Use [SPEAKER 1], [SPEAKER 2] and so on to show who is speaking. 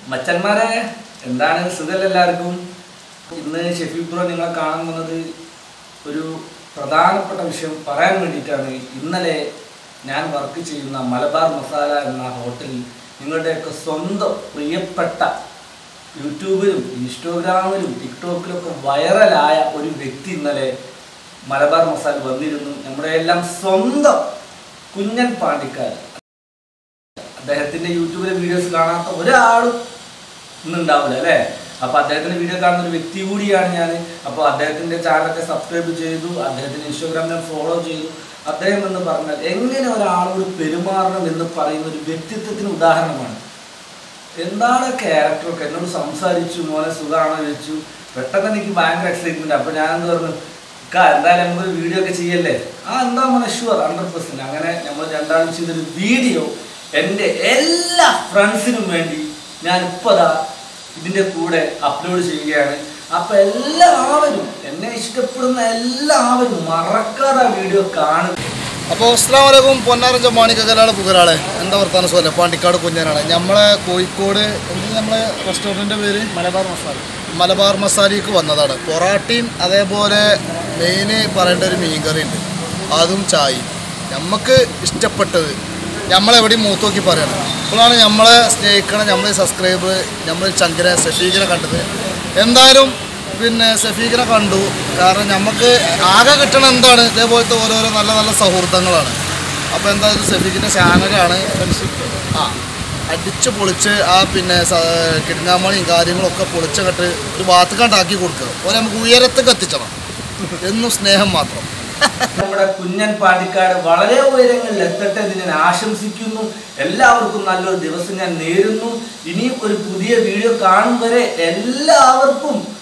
[SPEAKER 1] മച്ചന്മാരെ എന്താണ് സുഖം എല്ലാവർക്കും ഇന്ന് ഷെഫീഖ് ബ്രോ നിങ്ങളെ കാണാൻ വന്നത് ഒരു പ്രധാനപ്പെട്ട വിഷയം പറയാൻ വേണ്ടിയിട്ടാണ് ഇന്നലെ ഞാൻ വർക്ക് ചെയ്യുന്ന മലബാർ മസാല എന്ന ഹോട്ടലിൽ നിങ്ങളുടെയൊക്കെ സ്വന്തം പ്രിയപ്പെട്ട യൂട്യൂബിലും ഇൻസ്റ്റാഗ്രാമിലും ടിക്ടോക്കിലും ഒക്കെ വൈറലായ ഒരു വ്യക്തി ഇന്നലെ മലബാർ മസാല വന്നിരുന്നു നമ്മുടെ എല്ലാം സ്വന്തം കുഞ്ഞൻ പാണ്ടിക്കാരൻ അദ്ദേഹത്തിന്റെ യൂട്യൂബിലെ വീഡിയോസ് കാണാത്ത ഒരാളും ഇന്നുണ്ടാവില്ല അല്ലേ അപ്പൊ അദ്ദേഹത്തിന്റെ വീഡിയോ കാണുന്ന ഒരു വ്യക്തി കൂടിയാണ് ഞാൻ അപ്പോൾ അദ്ദേഹത്തിന്റെ ചാനലൊക്കെ സബ്സ്ക്രൈബ് ചെയ്തു അദ്ദേഹത്തിന്റെ ഇൻസ്റ്റാഗ്രാമിനെ ഫോളോ ചെയ്തു അദ്ദേഹം എന്ന് പറഞ്ഞാൽ എങ്ങനെ ഒരാളോട് പെരുമാറണം എന്ന് പറയുന്ന ഒരു വ്യക്തിത്വത്തിന് ഉദാഹരണമാണ് എന്താണ് ക്യാരക്ടറൊക്കെ എന്നോട് സംസാരിച്ചു മോനെ സുഖമാണോ ചോദിച്ചു പെട്ടെന്ന് എനിക്ക് ഭയങ്കര എക്സൈറ്റ്മെന്റ് അപ്പൊ ഞാൻ എന്ത് പറഞ്ഞു "ഇക്ക, എന്തായാലും നമുക്കൊരു വീഡിയോ ഒക്കെ ചെയ്യല്ലേ ആ എന്താ മോനെ ഷുവർ ഹൺഡ്രഡ് പെർസെന്റ് അങ്ങനെ നമ്മൾ രണ്ടാളും ചെയ്തൊരു വീഡിയോ എൻ്റെ എല്ലാ ഫ്രണ്ട്സിനും വേണ്ടി ഞാൻ ഇപ്പോൾ ദാ ഇതിൻ്റെ കൂടെ അപ്ലോഡ് ചെയ്യുകയാണ് അപ്പൊ എല്ലാവരും എന്നെ ഇഷ്ടപ്പെടുന്ന എല്ലാവരും മറക്കാതെ ആ വീഡിയോ കാണുക
[SPEAKER 2] അപ്പോൾ അസ്സാം വലൈക്കും പൊന്നാറഞ്ച മാണിക്കലാള് പുകരാളെ എന്താ വർത്താനം സുഖല്ലേ പാണ്ടിക്കാട് കുഞ്ഞനാണ് നമ്മളെ കോഴിക്കോട് എന്ത് നമ്മളെ റെസ്റ്റോറൻറ്റിൻ്റെ പേര്
[SPEAKER 1] മലബാർ മസാല
[SPEAKER 2] മലബാർ മസാലയ്ക്ക് വന്നതാണ് പൊറാട്ടയും അതേപോലെ മെയിൻ പറയേണ്ട ഒരു മീൻകറി ഉണ്ട് അതും ചായയും നമുക്ക് ഇഷ്ടപ്പെട്ടത് നമ്മളെവിടെയും മൂത്ത് നോക്കി പറയണം ഇപ്പോഴാണ് നമ്മളെ സ്നേഹിക്കണം നമ്മളെ സബ്സ്ക്രൈബർ നമ്മൾ ചങ്കര സഫീഖിനെ കണ്ടത് എന്തായാലും പിന്നെ സഫീഖിനെ കണ്ടു കാരണം നമുക്ക് ആകെ കിട്ടണം എന്താണ് ഇതേപോലത്തെ ഓരോരോ നല്ല നല്ല സൗഹൃദങ്ങളാണ് അപ്പോൾ എന്തായാലും സഫീഖിൻ്റെ ചാനലാണ് ആ അടിച്ച് പൊളിച്ച് ആ പിന്നെ സ- കിടുങ്ങാമണിയും കാര്യങ്ങളൊക്കെ പൊളിച്ചങ്ങട്ട് ഒരു ഭാഗത്തേക്കാണ്ടാക്കി കൊടുക്കുക ഓരോ നമുക്ക് ഉയരത്തേക്ക് എത്തിച്ചണം എന്നും സ്നേഹം മാത്രം
[SPEAKER 1] നമ്മുടെ കുഞ്ഞൻ പാണ്ടിക്കാട് വളരെ ഉയരങ്ങളിൽ എത്തട്ടെ എന്ന് ഞാൻ ആശംസിക്കുന്നു എല്ലാവർക്കും നല്ലൊരു ദിവസം ഞാൻ നേരുന്നു ഇനിയും ഒരു പുതിയ വീഡിയോ കാണും വരെ എല്ലാവർക്കും